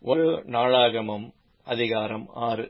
ஒரு நாளாகமம் அதிகாரம் ஆறு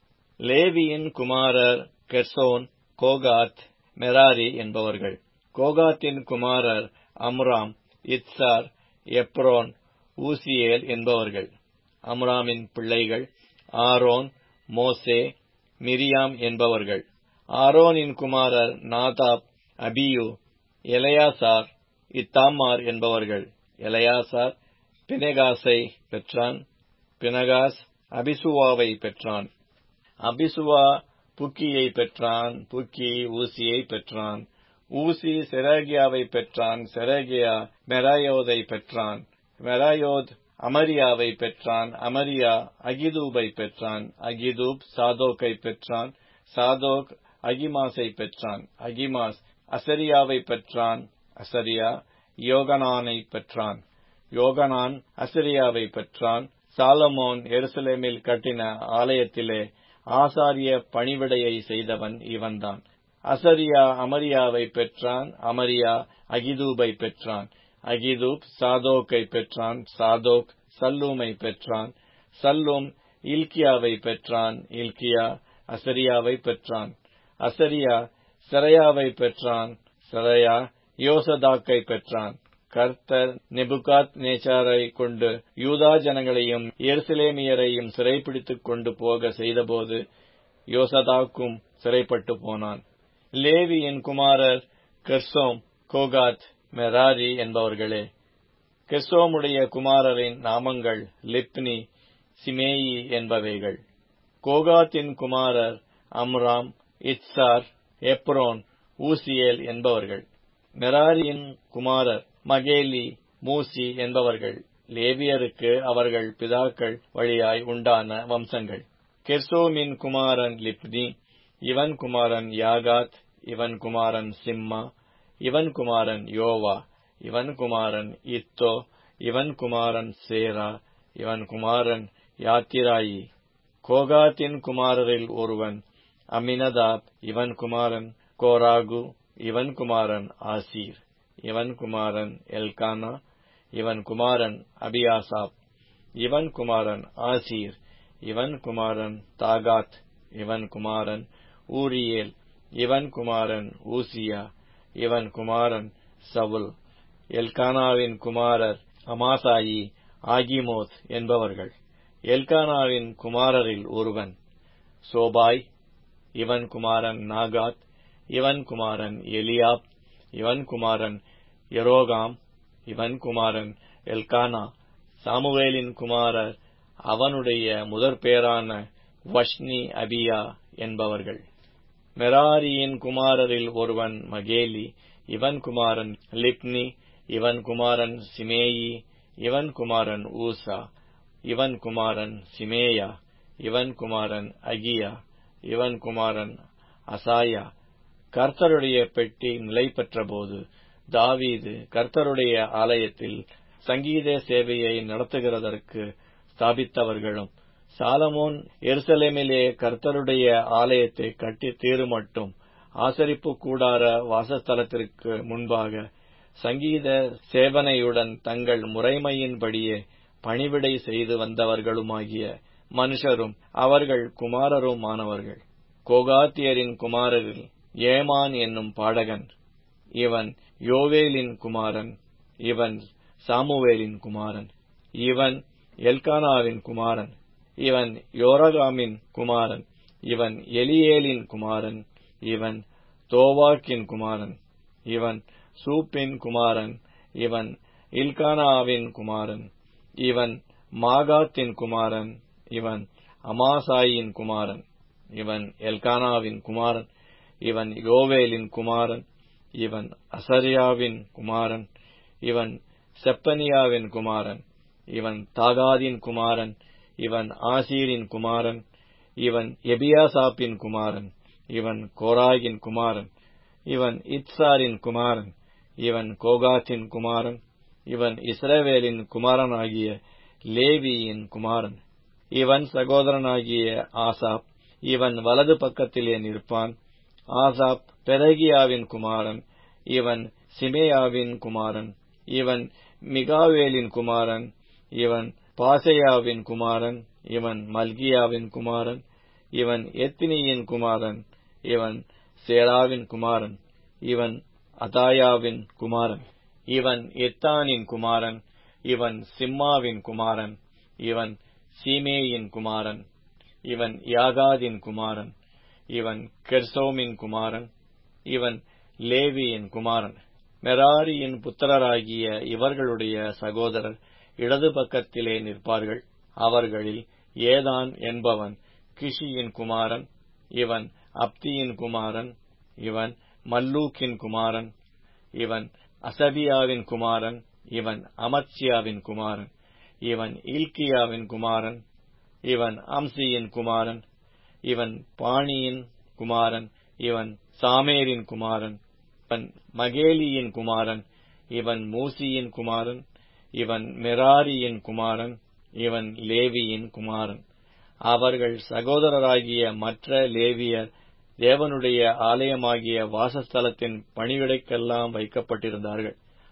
லேவியின் குமாரர் கெர்சோன் கோகாத் மெராரி என்பவர்கள் கோகாத்தின் குமாரர் அம்ராம் இத்சார் எப்ரோன் ஊசியேல் என்பவர்கள் அம்ராமின் பிள்ளைகள் ஆரோன் மோசே மிரியாம் என்பவர்கள் ஆரோனின் குமாரர் நாதாப் அபியூ எலையாசார் இத்தாமார் என்பவர்கள் எலையாசார் பினெகாசை பெற்றான் பினகாஸ் அபிசுவாவை பெற்றான் அபிசுவா புக்கியை பெற்றான் புக்கி ஊசியை பெற்றான் ஊசி செராகியாவை பெற்றான் செராகியா மெராயோதை பெற்றான் மெராயோத் அமரியாவை பெற்றான் அமரியா அகிதூபை பெற்றான் அகிதூப் சாதோக்கை பெற்றான் சாதோக் அகிமாஸை பெற்றான் அகிமாஸ் அசரியாவை பெற்றான் அசரியா யோகனானை பெற்றான் யோகனான் அசரியாவை பெற்றான் சாலமோன் எருசலேமில் கட்டின ஆலயத்திலே ஆசாரிய பணிவிடையை செய்தவன் இவன்தான் அசரியா அமரியாவை பெற்றான் அமரியா அகிதூபை பெற்றான் அகிதூப் சாதோக்கை பெற்றான் சாதோக் சல்லூமை பெற்றான் சல்லூம் இல்கியாவை பெற்றான் இல்கியா அசரியாவை பெற்றான் அசரியா செரையாவை பெற்றான் செரையா யோசதாக்கை பெற்றான் கர்த்தர் நெபுகாத் நேச்சாரை கொண்டு யூதா ஜனங்களையும் எருசலேமியரையும் சிறைப்பிடித்துக் கொண்டு போக செய்தபோது யோசதாக்கும் சிறைப்பட்டு போனான் லேவியின் குமாரர் கெர்சோம் கோகாத் மெராரி என்பவர்களே கெர்சோமுடைய குமாரரின் நாமங்கள் லிப்னி சிமேயி என்பவைகள் கோகாத்தின் குமாரர் அம்ராம் இத்சார் எப்ரோன் ஊசியேல் என்பவர்கள் மெராரியின் குமாரர் மகேலி மூசி என்பவர்கள் லேவியருக்கு அவர்கள் பிதாக்கள் வழியாய் உண்டான வம்சங்கள் கெர்சோமின் குமாரன் லிப்னி இவன் குமாரன் யாகாத் இவன் குமாரன் சிம்மா இவன் குமாரன் யோவா இவன் குமாரன் இத்தோ இவன் குமாரன் சேரா இவன் குமாரன் யாத்திராயி கோகாத்தின் குமாரரில் ஒருவன் அமினதாப் இவன் குமாரன் கோராகு இவன் குமாரன் ஆசீர் இவன் குமாரன் எல்கானா இவன் குமாரன் அபியாசாப் இவன் குமாரன் ஆசீர் இவன் குமாரன் தாகாத் இவன் குமாரன் ஊரியேல் இவன் குமாரன் ஊசியா இவன் குமாரன் சவுல் எல்கானாவின் குமாரர் அமாசாயி ஆகிமோத் என்பவர்கள் எல்கானாவின் குமாரரில் ஒருவன் சோபாய் இவன் குமாரன் நாகாத் இவன் குமாரன் எலியாப் இவன் குமாரன் எரோகாம் இவன் குமாரன் எல்கானா சாமுவேலின் குமாரர் அவனுடைய முதற் பேரான வஷ்னி அபியா என்பவர்கள் மெராரியின் குமாரரில் ஒருவன் மகேலி இவன் குமாரன் லிப்னி இவன் குமாரன் சிமேயி இவன் குமாரன் ஊசா இவன் குமாரன் சிமேயா இவன் குமாரன் அகியா இவன் குமாரன் அசாயா கர்த்தருடைய பெட்டி நிலை பெற்றபோது தாவீது கர்த்தருடைய ஆலயத்தில் சங்கீத சேவையை நடத்துகிறதற்கு ஸ்தாபித்தவர்களும் சாலமோன் எருசலேமிலே கர்த்தருடைய ஆலயத்தை கட்டி தீருமட்டும் ஆசரிப்பு கூடார வாசஸ்தலத்திற்கு முன்பாக சங்கீத சேவனையுடன் தங்கள் முறைமையின்படியே பணிவிடை செய்து வந்தவர்களுமாகிய மனுஷரும் அவர்கள் குமாரருமானவர்கள் கோகாத்தியரின் குமாரரில் ஏமான் என்னும் பாடகன் இவன் யோவேலின் குமாரன் இவன் சாமுவேலின் குமாரன் இவன் எல்கானாவின் குமாரன் இவன் யோரகாமின் குமாரன் இவன் எலியேலின் குமாரன் இவன் தோவாக்கின் குமாரன் இவன் சூப்பின் குமாரன் இவன் இல்கானாவின் குமாரன் இவன் மாகாத்தின் குமாரன் இவன் அமாசாயின் குமாரன் இவன் எல்கானாவின் குமாரன் இவன் யோவேலின் குமாரன் இவன் அசரியாவின் குமாரன் இவன் செப்பனியாவின் குமாரன் இவன் தாகாதின் குமாரன் இவன் ஆசீரின் குமாரன் இவன் எபியாசாப்பின் குமாரன் இவன் கோராகின் குமாரன் இவன் இத்சாரின் குமாரன் இவன் கோகாத்தின் குமாரன் இவன் இஸ்ரவேலின் குமாரனாகிய லேவியின் குமாரன் இவன் சகோதரனாகிய ஆசாப் இவன் வலது பக்கத்திலே நிற்பான் ஆசாப் பெரகியாவின் குமாரன் இவன் சிமேயாவின் குமாரன் இவன் மிகாவேலின் குமாரன் இவன் பாசையாவின் குமாரன் இவன் மல்கியாவின் குமாரன் இவன் எத்தினியின் குமாரன் இவன் சேராவின் குமாரன் இவன் அதாயாவின் குமாரன் இவன் எத்தானின் குமாரன் இவன் சிம்மாவின் குமாரன் இவன் சீமேயின் குமாரன் இவன் யாகாதின் குமாரன் இவன் கெர்சோமின் குமாரன் இவன் லேவியின் குமாரன் மெராரியின் புத்திரராகிய இவர்களுடைய சகோதரர் இடது பக்கத்திலே நிற்பார்கள் அவர்களில் ஏதான் என்பவன் கிஷியின் குமாரன் இவன் அப்தியின் குமாரன் இவன் மல்லூக்கின் குமாரன் இவன் அசபியாவின் குமாரன் இவன் அமத்சியாவின் குமாரன் இவன் இல்கியாவின் குமாரன் இவன் அம்சியின் குமாரன் இவன் பாணியின் குமாரன் இவன் சாமேரின் குமாரன் இவன் மகேலியின் குமாரன் இவன் மூசியின் குமாரன் இவன் மெராரியின் குமாரன் இவன் லேவியின் குமாரன் அவர்கள் சகோதரராகிய மற்ற லேவியர் தேவனுடைய ஆலயமாகிய வாசஸ்தலத்தின் பணிவிடைக்கெல்லாம் வைக்கப்பட்டிருந்தார்கள்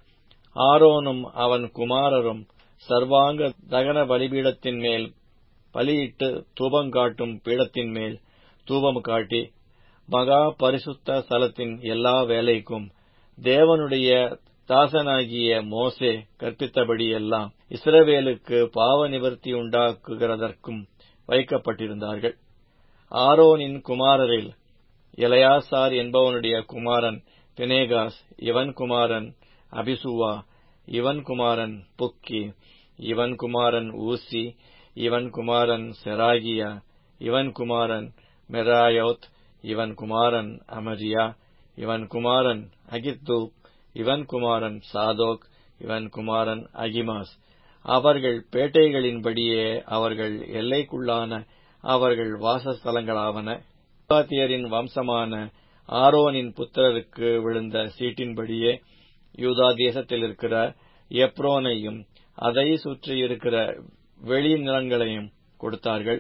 ஆரோனும் அவன் குமாரரும் சர்வாங்க தகன பலிபீடத்தின் மேல் பலியிட்டு தூபங்காட்டும் பீடத்தின் மேல் தூபம் காட்டி மகா பரிசுத்த ஸ்தலத்தின் எல்லா வேலைக்கும் தேவனுடைய தாசனாகிய மோசே கற்பித்தபடியெல்லாம் இஸ்ரவேலுக்கு பாவ நிவர்த்தி உண்டாக்குகிறதற்கும் வைக்கப்பட்டிருந்தார்கள் ஆரோனின் குமாரரில் இளையாசார் என்பவனுடைய குமாரன் பினேகாஸ் இவன் குமாரன் அபிசுவா இவன் குமாரன் புக்கி இவன் குமாரன் ஊசி இவன் குமாரன் செராகியா இவன் குமாரன் மெராயோத் இவன் குமாரன் அமரியா இவன் குமாரன் அகித்தூப் இவன் குமாரன் சாதோக் இவன் குமாரன் அகிமாஸ் அவர்கள் பேட்டைகளின்படியே அவர்கள் எல்லைக்குள்ளான அவர்கள் வாசஸ்தலங்களாவன யூதாத்தியரின் வம்சமான ஆரோனின் புத்திரருக்கு விழுந்த சீட்டின்படியே யூதா தேசத்தில் இருக்கிற எப்ரோனையும் அதை சுற்றி இருக்கிற வெளி நிலங்களையும் கொடுத்தார்கள்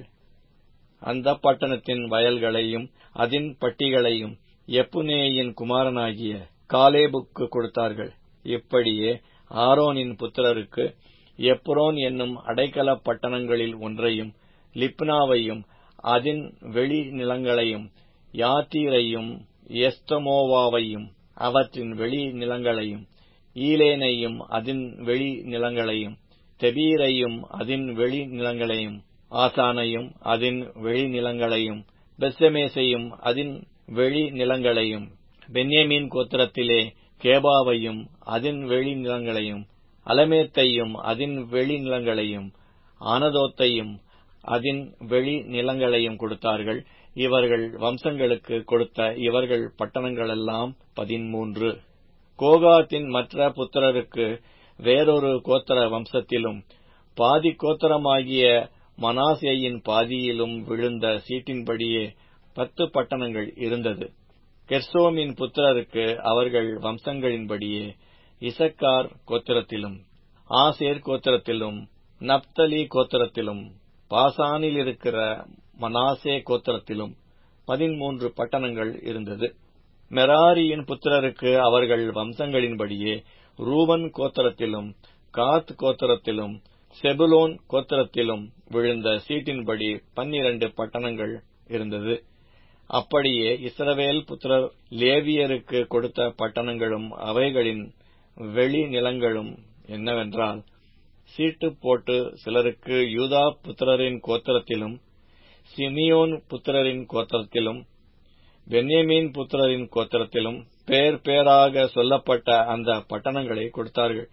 அந்த பட்டணத்தின் வயல்களையும் அதன் பட்டிகளையும் எப்புனேயின் குமாரனாகிய காலேபுக்கு கொடுத்தார்கள் இப்படியே ஆரோனின் புத்திரருக்கு எப்ரோன் என்னும் அடைக்கல பட்டணங்களில் ஒன்றையும் லிப்னாவையும் அதன் வெளி நிலங்களையும் யாத்தீரையும் எஸ்தமோவாவையும் அவற்றின் வெளி நிலங்களையும் ஈலேனையும் அதன் வெளி நிலங்களையும் தெபீரையும் அதன் வெளி நிலங்களையும் ஆசானையும் அதன் வெளி நிலங்களையும் பெஸ்ஸமேசையும் அதன் வெளி நிலங்களையும் பென்யமீன் கோத்திரத்திலே கேபாவையும் அதன் வெளி நிலங்களையும் அலமேத்தையும் அதன் வெளி நிலங்களையும் ஆனதோத்தையும் அதன் வெளி நிலங்களையும் கொடுத்தார்கள் இவர்கள் வம்சங்களுக்கு கொடுத்த இவர்கள் பட்டணங்களெல்லாம் பதிமூன்று கோகாத்தின் மற்ற புத்திரருக்கு வேறொரு கோத்திர வம்சத்திலும் பாதி கோத்திரமாகிய மனாசேயின் பாதியிலும் விழுந்த சீட்டின்படியே பத்து பட்டணங்கள் இருந்தது கெர்சோமின் புத்திரருக்கு அவர்கள் வம்சங்களின்படியே இசக்கார் கோத்திரத்திலும் ஆசேர் கோத்திரத்திலும் நப்தலி கோத்திரத்திலும் பாசானில் இருக்கிற மனாசே கோத்திரத்திலும் பதிமூன்று பட்டணங்கள் இருந்தது மெராரியின் புத்திரருக்கு அவர்கள் வம்சங்களின்படியே ரூபன் கோத்திரத்திலும் காத் கோத்திரத்திலும் செபுலோன் கோத்திரத்திலும் விழுந்த சீட்டின்படி பன்னிரண்டு பட்டணங்கள் இருந்தது அப்படியே இஸ்ரவேல் புத்திரர் லேவியருக்கு கொடுத்த பட்டணங்களும் அவைகளின் வெளி நிலங்களும் என்னவென்றால் சீட்டு போட்டு சிலருக்கு யூதா புத்திரரின் கோத்திரத்திலும் சிமியோன் புத்திரரின் கோத்திரத்திலும் பென்யமீன் புத்திரரின் கோத்திரத்திலும் பேர் பேராக சொல்லப்பட்ட அந்த பட்டணங்களை கொடுத்தார்கள்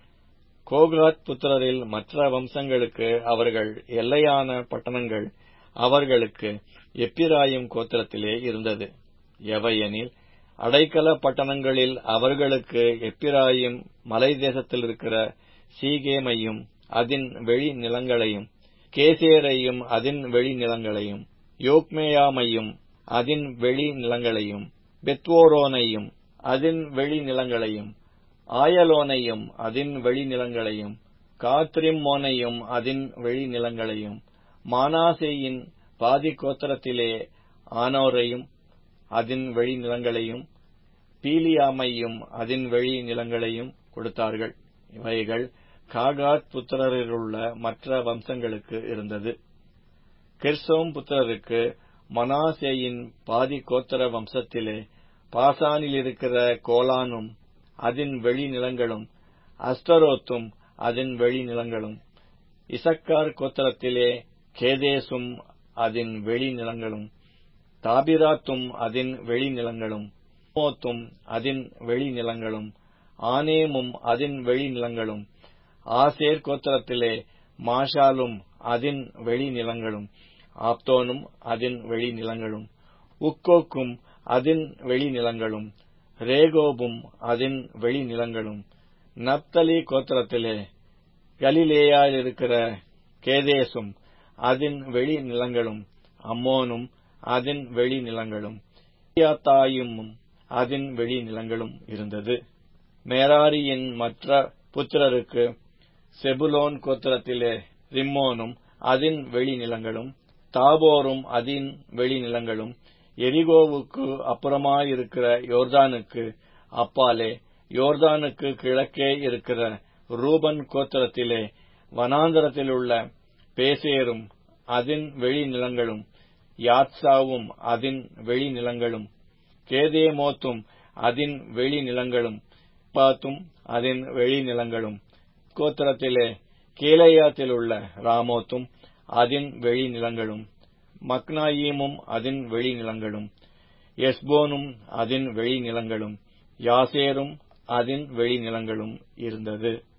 கோகாத் புத்திரரில் மற்ற வம்சங்களுக்கு அவர்கள் எல்லையான பட்டணங்கள் அவர்களுக்கு எப்பிராயும் கோத்திரத்திலே இருந்தது எவையெனில் அடைக்கல பட்டணங்களில் அவர்களுக்கு எப்பிராயும் மலை தேசத்தில் இருக்கிற சீகேமையும் அதன் வெளி நிலங்களையும் கேசேரையும் அதன் வெளி நிலங்களையும் யோக்மேயாமையும் அதன் வெளி நிலங்களையும் பெத்வோரோனையும் அதன் வெளி நிலங்களையும் ஆயலோனையும் அதன் வெளி நிலங்களையும் காத்ரிம்மோனையும் அதன் வெளி நிலங்களையும் மானாசேயின் பாதி கோத்திரத்திலே ஆனோரையும் அதன் வெளி நிலங்களையும் பீலியாமையும் அதன் வெளி நிலங்களையும் கொடுத்தார்கள் இவைகள் காகாத் புத்திரரிலுள்ள மற்ற வம்சங்களுக்கு இருந்தது கெர்சோம் புத்திரருக்கு மனாசேயின் பாதி கோத்திர வம்சத்திலே பாசானில் இருக்கிற கோலானும் அதன் வெளிநிலங்களும் அஸ்தரோத்தும் அதன் வெளிநிலங்களும் இசக்கார் கோத்திரத்திலே கேதேசும் அதன் வெளிநிலங்களும் தாபிராத்தும் அதன் வெளிநிலங்களும் மோத்தும் அதன் வெளிநிலங்களும் ஆனேமும் அதன் வெளிநிலங்களும் ஆசேர் கோத்திரத்திலே மாஷாலும் அதன் வெளிநிலங்களும் ஆப்தோனும் அதன் வெளிநிலங்களும் உக்கோக்கும் அதன் வெளிநிலங்களும் ரேகோபும் அதன் வெளிநிலங்களும் நப்தலி கோத்திரத்திலே கலிலேயாயிருக்கிற கேதேசும் அதன் வெளிநிலங்களும் அம்மோனும் அதன் வெளிநிலங்களும் யாத்தாயுமும் அதன் வெளிநிலங்களும் இருந்தது மேராரியின் மற்ற புத்திரருக்கு செபுலோன் கோத்திரத்திலே ரிம்மோனும் அதன் வெளிநிலங்களும் தாபோரும் அதன் வெளிநிலங்களும் எரிகோவுக்கு அப்புறமாயிருக்கிற யோர்தானுக்கு அப்பாலே யோர்தானுக்கு கிழக்கே இருக்கிற ரூபன் கோத்திரத்திலே வனாந்தரத்திலுள்ள பேசேரும் அதன் வெளிநிலங்களும் யாத்சாவும் அதன் வெளிநிலங்களும் கேதேமோத்தும் அதன் வெளிநிலங்களும் பாத்தும் அதன் வெளிநிலங்களும் கோத்திரத்திலே கீழையாத்திலுள்ள ராமோத்தும் அதன் வெளிநிலங்களும் மக்னாயீமும் அதன் வெளிநிலங்களும் எஸ்போனும் அதன் வெளிநிலங்களும் யாசேரும் அதன் வெளிநிலங்களும் இருந்தது